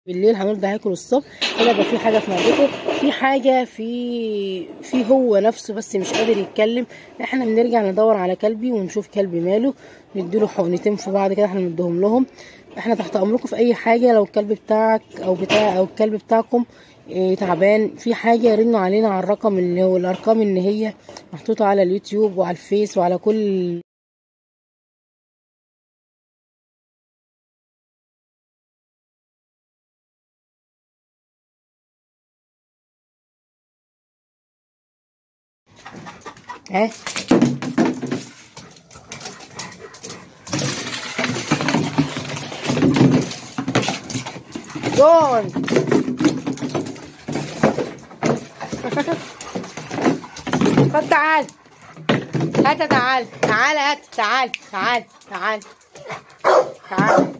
بالليل هنرضى هاكل الصبح كده يبقى في حاجه في معدته في حاجه في في هو نفسه بس مش قادر يتكلم احنا بنرجع ندور على كلبي ونشوف كلبي ماله نديله حقنتين في بعض كده احنا بنديهم لهم احنا تحت امركم في اي حاجه لو الكلب بتاعك او بتاع او الكلب بتاعكم إيه تعبان في حاجه رنوا علينا على الرقم اللي هو الارقام اللي هي محطوطه على اليوتيوب وعلى الفيس وعلى كل ها جون خد تعال هات تعال تعال هات تعال تعال تعال تعال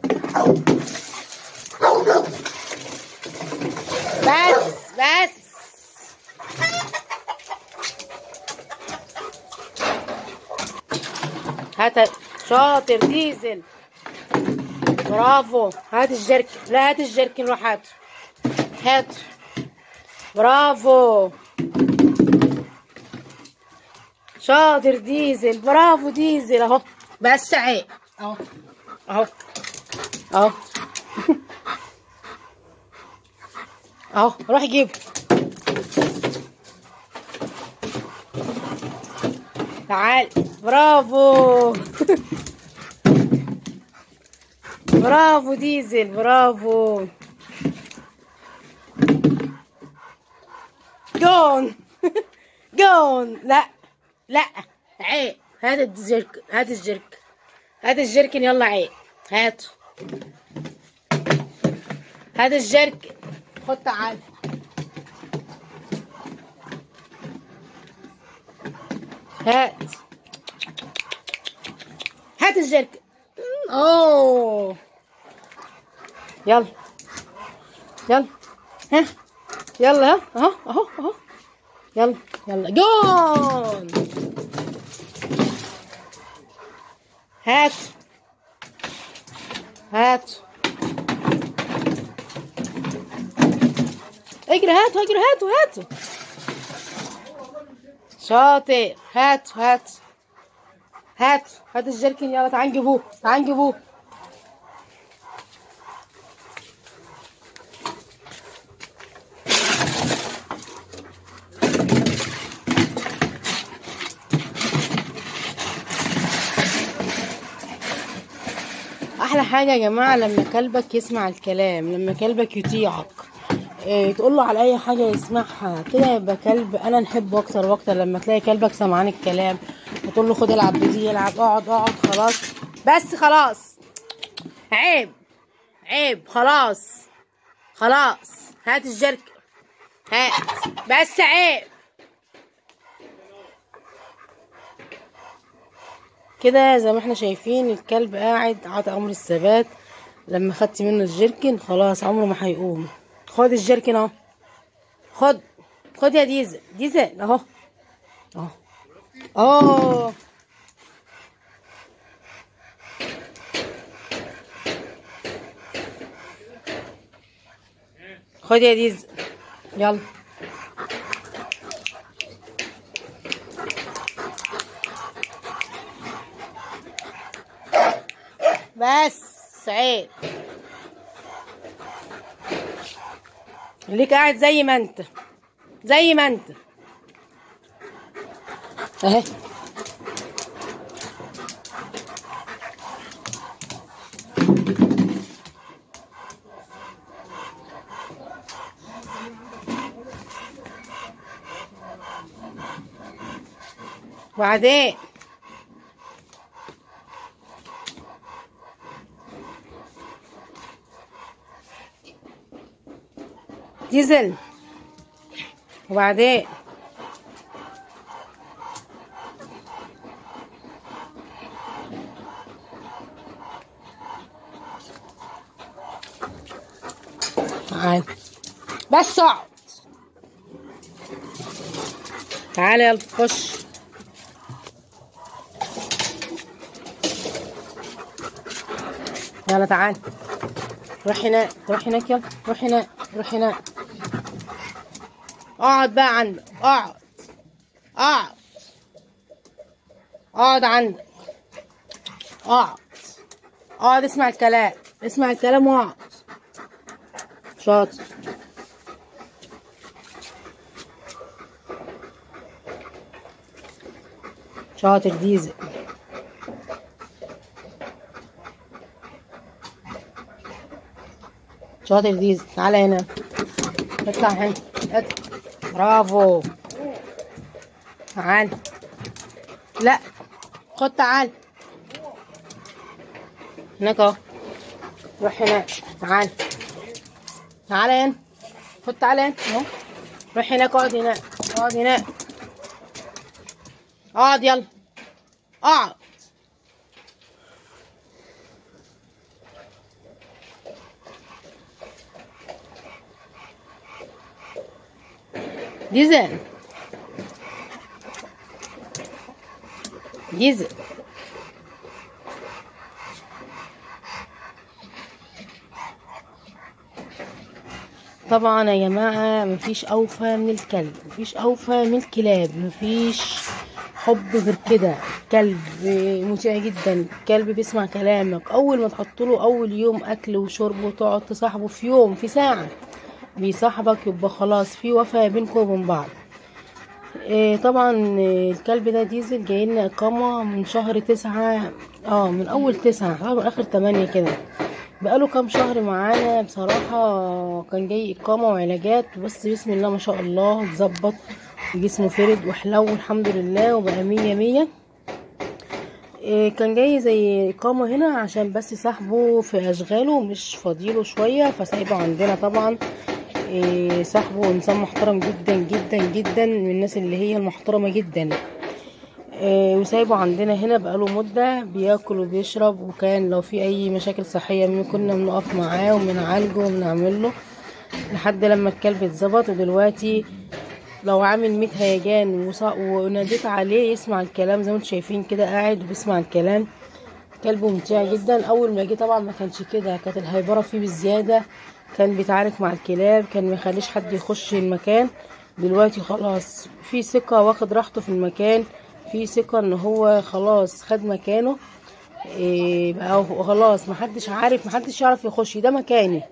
بس بس هات شاطر ديزل برافو هات الجركن لا هات الجركن روح هات هات برافو شاطر ديزل برافو ديزل اهو بس عيب اهو اهو اهو اهو روح جيب تعال برافو برافو ديزل برافو جون جون لا لا عيب هات الجرك هات الجرك هات الجركن يلا عيب هات هات الجرك خد تعال هات هات الجرك اوه يلا يلا ها يلا ها اهو اهو اهو يلا يلا جون هات هات اجري هاتوا اجري هاتوا هاتوا شاطر هات هات هات هات الجركن يلا تعال نجيبوه تعال نجيبوه احلى حاجه يا جماعه لما كلبك يسمع الكلام لما كلبك يطيعك إيه تقول له على اي حاجه يسمعها كده يبقى كلب انا نحبه اكتر واكتر لما تلاقي كلبك سمعان الكلام وتقول له خد العب بدي يلعب اقعد اقعد خلاص بس خلاص عيب عيب خلاص خلاص هات الجرك هات بس عيب كده زي ما احنا شايفين الكلب قاعد عطى امر الثبات لما خدت منه الجركن خلاص عمره ما هيقوم خد الجركن اهو خد خد يا ديزل ديزل اهو اهو اه خد يا ديزل يلا بس عيب خليك قاعد زي ما انت زي ما انت اهي وبعدين ديزل وبعدين تعال بس اقعد تعالى يلا خش يلا تعال روح هناك روح هناك يلا روح هناك روح هناك اقعد بقى عندك اقعد اقعد اقعد عندك اقعد اقعد اسمع الكلام اسمع الكلام واقعد شاطر شاطر ديزل شاطر ديزل تعالى هنا اطلع هنا اطلع برافو تعال لا خد تعال هناك اهو روح هناك تعال تعال هنا خد تعال هنا اهو روح هناك اقعد هناك اقعد هناك اقعد يلا اقعد ديزل ديزل طبعا يا جماعة مفيش أوفى من الكلب مفيش أوفى من الكلاب مفيش حب غير كده كلب مطيع جدا كلب بيسمع كلامك أول ما تحط له أول يوم أكل وشرب وتقعد تصاحبه في يوم في ساعة بيصاحبك يبقى خلاص في وفاء بينكم وبين بعض إيه طبعا إيه، الكلب ده ديزل جاي لنا إقامة من شهر تسعة اه من أول تسعة لغاية من آخر تمانية كده بقاله كام شهر معانا بصراحة كان جاي إقامة وعلاجات بس بسم الله ما شاء الله اتظبط جسمه فرد وحلو الحمد لله وبقى مية مية إيه كان جاي زي إقامة هنا عشان بس صاحبه في أشغاله مش فاضيله شوية فسايبه عندنا طبعا إيه صاحبه إنسان محترم جدا جدا جدا من الناس اللي هي المحترمة جدا إيه وسايبه عندنا هنا بقاله مدة بياكل وبيشرب وكان لو في أي مشاكل صحية منه كنا بنقف معاه وبنعالجه وبنعمله لحد لما الكلب اتظبط ودلوقتي لو عامل ميت هيجان وص- وناديت عليه يسمع الكلام زي ما انتم شايفين كده قاعد وبيسمع الكلام كلب ممتع جدا اول ما جه طبعا ما كانش كده كانت الهيبره فيه بالزياده كان بيتعارك مع الكلاب كان ما يخليش حد يخش المكان دلوقتي خلاص في ثقه واخد راحته في المكان في ثقه ان هو خلاص خد مكانه إيه بقى هو خلاص محدش عارف محدش يعرف يخش ده مكاني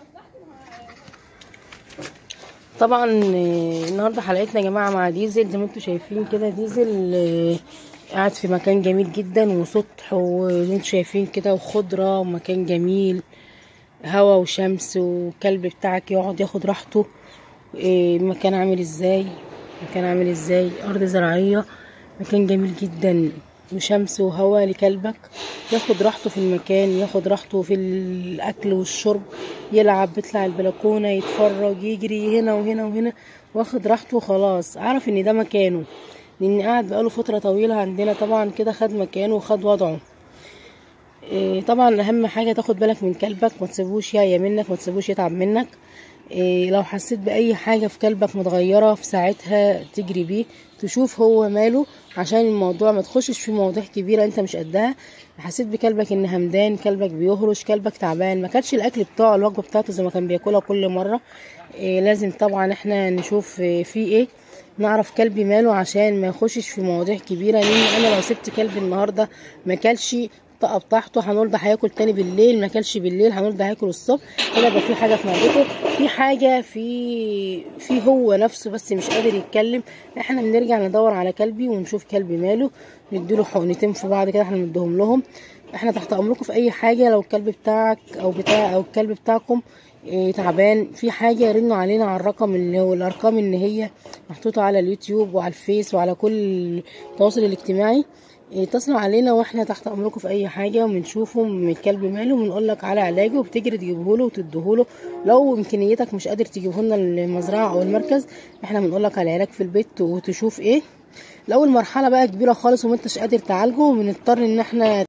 طبعا آه، النهارده حلقتنا يا جماعه مع ديزل زي ما انتم شايفين كده ديزل آه، قاعد في مكان جميل جدا وسطح وزي ما انتم شايفين كده وخضره ومكان جميل هوا وشمس والكلب بتاعك يقعد ياخد راحته آه، مكان عامل ازاي مكان عامل ازاي ارض زراعيه مكان جميل جدا وشمس وهوا لكلبك ياخد راحته في المكان ياخد راحته في الاكل والشرب يلعب بيطلع البلكونه يتفرج يجري هنا وهنا وهنا واخد راحته خلاص عارف ان ده مكانه لان قاعد بقاله فتره طويله عندنا طبعا كده خد مكانه وخد وضعه إيه، طبعا اهم حاجه تاخد بالك من كلبك ما تسيبوش يعيا منك ما تسيبوش يتعب منك إيه، لو حسيت باي حاجه في كلبك متغيره في ساعتها تجري بيه تشوف هو ماله عشان الموضوع ما تخشش في مواضيع كبيره انت مش قدها حسيت بكلبك ان همدان كلبك بيهرش كلبك تعبان ما كانش الاكل بتاعه الوجبه بتاعته زي ما كان بياكلها كل مره إيه لازم طبعا احنا نشوف إيه في ايه نعرف كلبي ماله عشان ما يخشش في مواضيع كبيره لان انا لو سبت كلبي النهارده ما كلش الطاقه بتاعته هنقول ده هياكل تاني بالليل ما كلش بالليل هنقول ده هياكل الصبح كده يبقى في حاجه في معدته في حاجه في في هو نفسه بس مش قادر يتكلم احنا بنرجع ندور على كلبي ونشوف كلبي ماله نديله حقنتين في بعض كده احنا بنديهم لهم احنا تحت امركم في اي حاجه لو الكلب بتاعك او بتاع او الكلب بتاعكم إيه تعبان في حاجه رنوا علينا على الرقم اللي هو الارقام اللي هي محطوطه على اليوتيوب وعلى الفيس وعلى كل التواصل الاجتماعي إيه، اتصلوا علينا واحنا تحت امركم في اي حاجه وبنشوفه من الكلب ماله وبنقول لك على علاجه وبتجري تجيبه له وتديه له لو امكانيتك مش قادر تجيبه لنا المزرعه او المركز احنا بنقول لك على علاج في البيت وتشوف ايه لو المرحله بقى كبيره خالص وما انتش قادر تعالجه بنضطر ان احنا